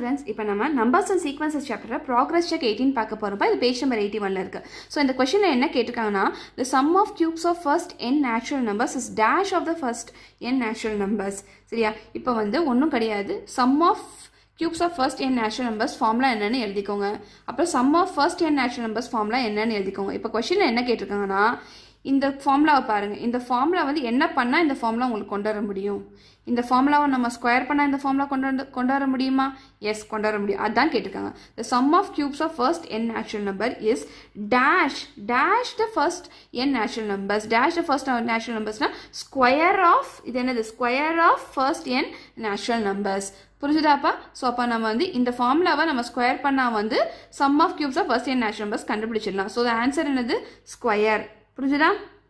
students இப்போ நம்ம numbers and sequences சாப்டரில் ப்ராக்ரஸ் செக் எயிட்டீன் பார்க்க போகிறப்ப இது பேஜ் நம்பர் எயிட்டி ஒன்ல இருக்கு ஸோ இந்த கொஸ்டினில் என்ன கேட்டிருக்காங்கன்னா the sum of cubes of first n natural numbers is dash of the first n natural numbers சரியா இப்போ வந்து ஒன்றும் கிடையாது sum of cubes of first n natural numbers ஃபார்ம்லாம் என்னன்னு எழுதிக்கோங்க அப்புறம் sum of first n natural numbers ஃபார்ம்லாம் என்னன்னு எழுதிக்கோங்க இப்போ கொஸ்டினில் என்ன கேட்டிருக்காங்கன்னா இந்த ஃபார்முலாவை பாருங்கள் இந்த ஃபார்முலா வந்து என்ன பண்ணால் இந்த ஃபார்முலா உங்களுக்கு கொண்டு வர முடியும் இந்த ஃபார்முலாவை நம்ம ஸ்கொயர் பண்ணால் இந்த ஃபார்முலா கொண்டு வந்து கொண்டு வர முடியுமா எஸ் கொண்டு வர முடியும் அதான் கேட்டிருக்காங்க the sum of cubes of first n natural number is dash dash the first n natural numbers dash the first natural நம்பர்ஸ்னா ஸ்கொயர் ஆஃப் இது என்னது square of first n natural numbers புரிஞ்சுதாப்பா ஸோ அப்போ நம்ம வந்து இந்த ஃபார்முலாவை நம்ம ஸ்கொயர் பண்ணால் வந்து sum of cubes of first n natural numbers கண்டுபிடிச்சிடலாம் ஸோ ஆன்சர் என்னது ஸ்கொயர் புரிஞ்சுதா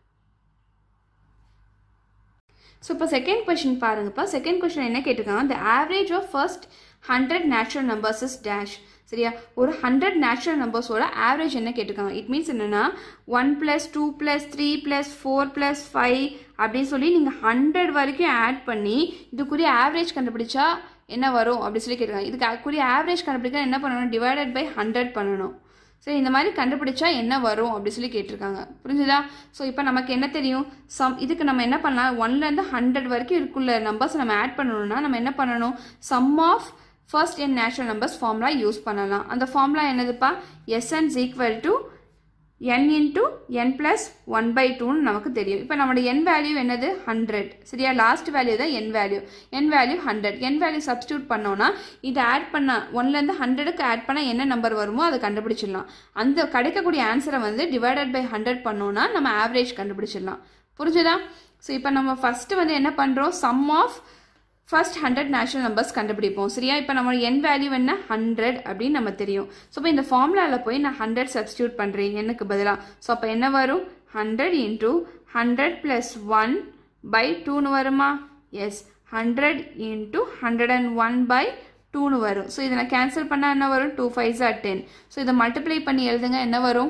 ஸோ இப்போ செகண்ட் கொஷின் பாருங்கப்பா செகண்ட் கொஷின் என்ன கேட்டிருக்காங்க த average of first hundred natural numbers is dash சரியா ஒரு ஹண்ட்ரட் நேச்சுரல் நம்பர்ஸோட ஆவரேஜ் என்ன கேட்டிருக்காங்க இட் மீன்ஸ் என்னென்னா one plus two plus three plus four plus five அப்படின்னு சொல்லி நீங்கள் ஹண்ட்ரட் வரைக்கும் ஆட் பண்ணி இதுக்குரிய ஆவரேஜ் கண்டுபிடிச்சா என்ன வரும் அப்படி சொல்லி கேட்டிருக்காங்க இதுக்கு அதுக்குரிய ஆவரேஜ் கண்டுபிடிக்க என்ன பண்ணணும் டிவைடட் பை ஹண்ட்ரட் பண்ணணும் சரி இந்த மாதிரி கண்டுபிடிச்சா என்ன வரும் அப்படி சொல்லி கேட்டிருக்காங்க புரிஞ்சுதா ஸோ இப்போ நமக்கு என்ன தெரியும் சம் இதுக்கு நம்ம என்ன பண்ணலாம் ஒன்லேருந்து ஹண்ட்ரட் வரைக்கும் இருக்குள்ள நம்பர்ஸ் நம்ம ஆட் பண்ணணும்னா நம்ம என்ன பண்ணணும் sum of first n natural numbers formula use பண்ணலாம் அந்த ஃபார்முலா என்னதுப்பா S N equal to n into n plus one by டூன்னு நமக்கு தெரியும் இப்போ நம்மளோட என் வேல்யூ என்னது ஹண்ட்ரட் சரியா லாஸ்ட் வேல்யூ தான் n value n value hundred n value substitute பண்ணோன்னா இதை ஆட் பண்ண ஒன்லேருந்து ஹண்ட்ரடுக்கு ஆட் பண்ணால் என்ன நம்பர் வருமோ அதை கண்டுபிடிச்சிடலாம் அந்த கிடைக்கக்கூடிய ஆன்சரை வந்து டிவைடட் பை ஹண்ட்ரட் பண்ணோன்னா நம்ம ஆவரேஜ் கண்டுபிடிச்சிடலாம் புரிஞ்சுதா ஸோ இப்போ நம்ம ஃபஸ்ட்டு வந்து என்ன பண்ணுறோம் sum of first hundred natural numbers கண்டுபிடிப்போம் சரியா இப்போ நம்ம என் வேல்யூ என்ன ஹண்ட்ரட் அப்படின்னு நம்ம தெரியும் ஸோ இப்போ இந்த ஃபார்முலாவில் போய் நான் ஹண்ட்ரட் சப்ஸ்டியூட் பண்ணுறேன் எனக்கு பதிலாக ஸோ அப்போ என்ன வரும் hundred into hundred plus one by டூன்னு வருமா S hundred into hundred and one by டூன்னு வரும் ஸோ இதை நான் கேன்சல் பண்ணால் என்ன வரும் டூ ஃபைவ் ஜார் டென் ஸோ இதை மல்டிப்ளை பண்ணி எழுதுங்க என்ன வரும்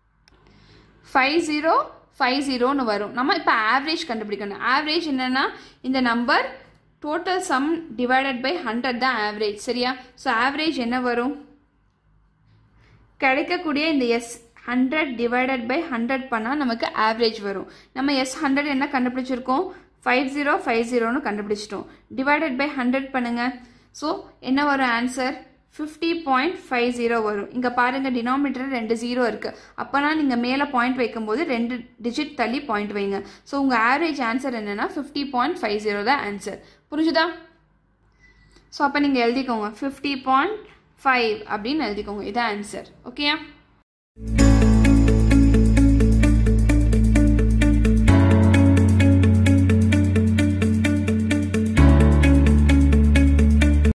ஃபைவ் ஜீரோ ஃபைவ் ஜீரோன்னு வரும் நம்ம இப்போ ஆவரேஜ் கண்டுபிடிக்கணும் ஆவரேஜ் என்னென்னா இந்த number total sum divided by hundred தான் ஆவரேஜ் சரியா ஸோ ஆவரேஜ் என்ன வரும் கிடைக்கக்கூடிய இந்த S hundred divided by hundred பண்ணால் நமக்கு ஆவரேஜ் வரும் நம்ம எஸ் ஹண்ட்ரட் என்ன கண்டுபிடிச்சிருக்கோம் ஃபைவ் ஜீரோ ஃபைவ் ஜீரோன்னு கண்டுபிடிச்சிட்டோம் டிவைடட் பை ஹண்ட்ரட் பண்ணுங்க ஸோ என்ன வரும் answer fifty point five zero வரும் இங்கே பாருங்கள் டினாமினேட்டர் ரெண்டு ஜீரோ இருக்குது அப்போனா நீங்கள் மேலே பாயிண்ட் வைக்கும்போது ரெண்டு டிஜிட் தள்ளி பாயிண்ட் வைங்க ஸோ உங்கள் ஆவரேஜ் ஆன்சர் என்னென்னா ஃபிஃப்டி பாயிண்ட் ஃபைவ் ஜீரோ தான் ஆன்சர் புரிஞ்சுதா ஸோ அப்போ நீங்கள் எழுதிக்கோங்க ஃபிஃப்டி பாயிண்ட் ஃபைவ் அப்படின்னு எழுதிக்கோங்க இதான் ஆன்சர் ஓகேயா